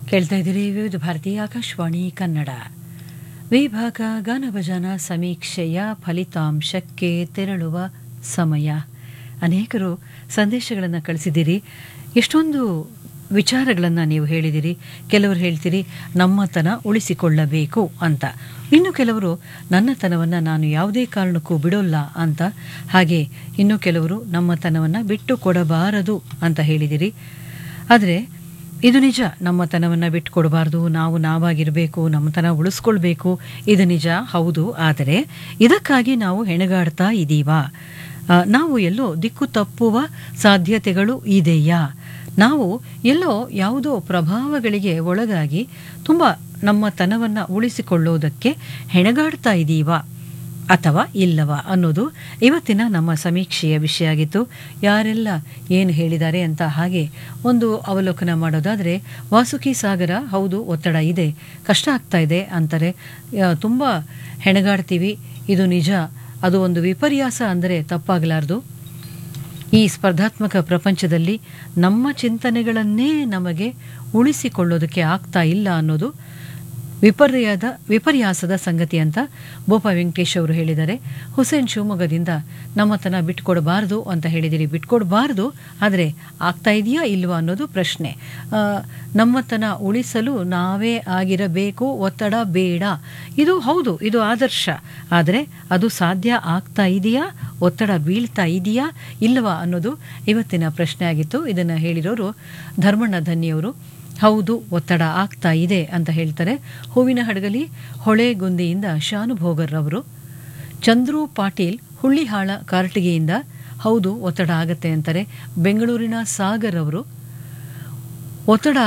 ಕೇಳ್ತಾ ಇದ್ದೀರಿ ವಿವಿಧ ಭಾರತಿ ಆಕಾಶವಾಣಿ ಕನ್ನಡ ವಿಭಾಗ ಗಾನಭಜನ ಸಮೀಕ್ಷೆಯ ಫಲಿತಾಂಶಕ್ಕೆ ತೆರಳುವ ಸಮಯ ಅನೇಕರು ಸಂದೇಶಗಳನ್ನು ಕಳಿಸಿದ್ದೀರಿ ಎಷ್ಟೊಂದು ವಿಚಾರಗಳನ್ನು ನೀವು ಹೇಳಿದಿರಿ ಕೆಲವರು ಹೇಳ್ತೀರಿ ನಮ್ಮತನ ಉಳಿಸಿಕೊಳ್ಳಬೇಕು ಅಂತ ಇನ್ನು ಕೆಲವರು ನನ್ನತನವನ್ನು ನಾನು ಯಾವುದೇ ಕಾರಣಕ್ಕೂ ಬಿಡೋಲ್ಲ ಅಂತ ಹಾಗೆ ಇನ್ನು ಕೆಲವರು ನಮ್ಮತನವನ್ನು ಬಿಟ್ಟು ಕೊಡಬಾರದು ಅಂತ ಹೇಳಿದಿರಿ ಆದರೆ ಇದು ನಿಜ ನಮ್ಮತನವನ್ನು ಬಿಟ್ಟು ಕೊಡಬಾರ್ದು ನಾವು ನಾವಾಗಿರಬೇಕು ನಮ್ಮತನ ಉಳಿಸ್ಕೊಳ್ಬೇಕು ಇದು ನಿಜ ಹೌದು ಆದರೆ ಇದಕ್ಕಾಗಿ ನಾವು ಹೆಣಗಾಡ್ತಾ ಇದ್ದೀವಾ ಆ, ನಾವು ಎಲ್ಲೋ ದಿಕ್ಕು ತಪ್ಪುವ ಸಾಧ್ಯತೆಗಳು ಇದೆಯಾ ನಾವು ಎಲ್ಲೋ ಯಾವುದೋ ಪ್ರಭಾವಗಳಿಗೆ ಒಳಗಾಗಿ ತುಂಬ ನಮ್ಮ ತನವನ್ನು ಉಳಿಸಿಕೊಳ್ಳೋದಕ್ಕೆ ಹೆಣಗಾಡ್ತಾ ಇದ್ದೀವಾ ಅಥವಾ ಇಲ್ಲವಾ ಅನ್ನೋದು ಇವತ್ತಿನ ನಮ್ಮ ಸಮೀಕ್ಷೆಯ ವಿಷಯ ಆಗಿತ್ತು ಯಾರೆಲ್ಲ ಏನು ಹೇಳಿದ್ದಾರೆ ಅಂತ ಹಾಗೆ ಒಂದು ಅವಲೋಕನ ಮಾಡೋದಾದರೆ ವಾಸುಕಿ ಸಾಗರ ಹೌದು ಒತ್ತಡ ಇದೆ ಕಷ್ಟ ಆಗ್ತಾ ಇದೆ ಅಂತಾರೆ ಯಾ- ತುಂಬ ಹೆಣಗಾಡ್ತೀವಿ ಇದು ನಿಜ ಅದು ಒಂದು ವಿಪರ್ಯಾಸ ಅಂದರೆ ತಪ್ಪಾಗಲಾರ್ದು ಈ ಸ್ಪರ್ಧಾತ್ಮಕ ಪ್ರಪಂಚದಲ್ಲಿ ನಮ್ಮ ಚಿಂತನೆಗಳನ್ನೇ ನಮಗೆ ಉಳಿಸಿಕೊಳ್ಳೋದಕ್ಕೆ ಆಗ್ತಾ ಇಲ್ಲ ಅನ್ನೋದು ವಿಪರ್ಯಾದ ವಿಪರ್ಯಾಸದ ಸಂಗತಿ ಅಂತ ಬೋಪ ವೆಂಕಟೇಶ್ ಅವರು ಹೇಳಿದ್ದಾರೆ ಹುಸೇನ್ ಶಿವಮೊಗ್ಗದಿಂದ ನಮ್ಮತನ ಬಿಟ್ಕೊಡಬಾರ್ದು ಅಂತ ಹೇಳಿದಿರಿ ಬಿಟ್ಕೊಡಬಾರ್ದು ಆದರೆ ಆಗ್ತಾ ಇದೆಯಾ ಇಲ್ವಾ ಅನ್ನೋದು ಪ್ರಶ್ನೆ ಆ, ನಮ್ಮತನ ಉಳಿಸಲು ನಾವೇ ಆಗಿರಬೇಕು ಒತ್ತಡ ಬೇಡ ಇದು ಹೌದು ಇದು ಆದರ್ಶ ಆದರೆ ಅದು ಸಾಧ್ಯ ಆಗ್ತಾ ಇದೆಯಾ ಒತ್ತಡ ಬೀಳ್ತಾ ಇದೆಯಾ ಇಲ್ಲವಾ ಅನ್ನೋದು ಇವತ್ತಿನ ಪ್ರಶ್ನೆ ಆಗಿತ್ತು ಇದನ್ನು ಹೇಳಿರೋರು ಧರ್ಮಣ್ಣ ಧನ್ಯವರು ಹೌದು ಒತ್ತಡ ಆಗ್ತಾ ಇದೆ ಅಂತ ಹೇಳ್ತಾರೆ ಹೂವಿನ ಹಡಗಲಿ ಹೊಳೆಗುಂದಿಯಿಂದ ಶಾನುಭೋಗರ್ ಅವರು ಚಂದ್ರು ಪಾಟೀಲ್ ಹುಳ್ಳಿಹಾಳ ಕಾರ್ಟಿಗೆಯಿಂದ ಹೌದು ಒತ್ತಡ ಆಗತ್ತೆ ಅಂತಾರೆ ಬೆಂಗಳೂರಿನ ಸಾಗರ್ ಅವರು ಒತ್ತಡ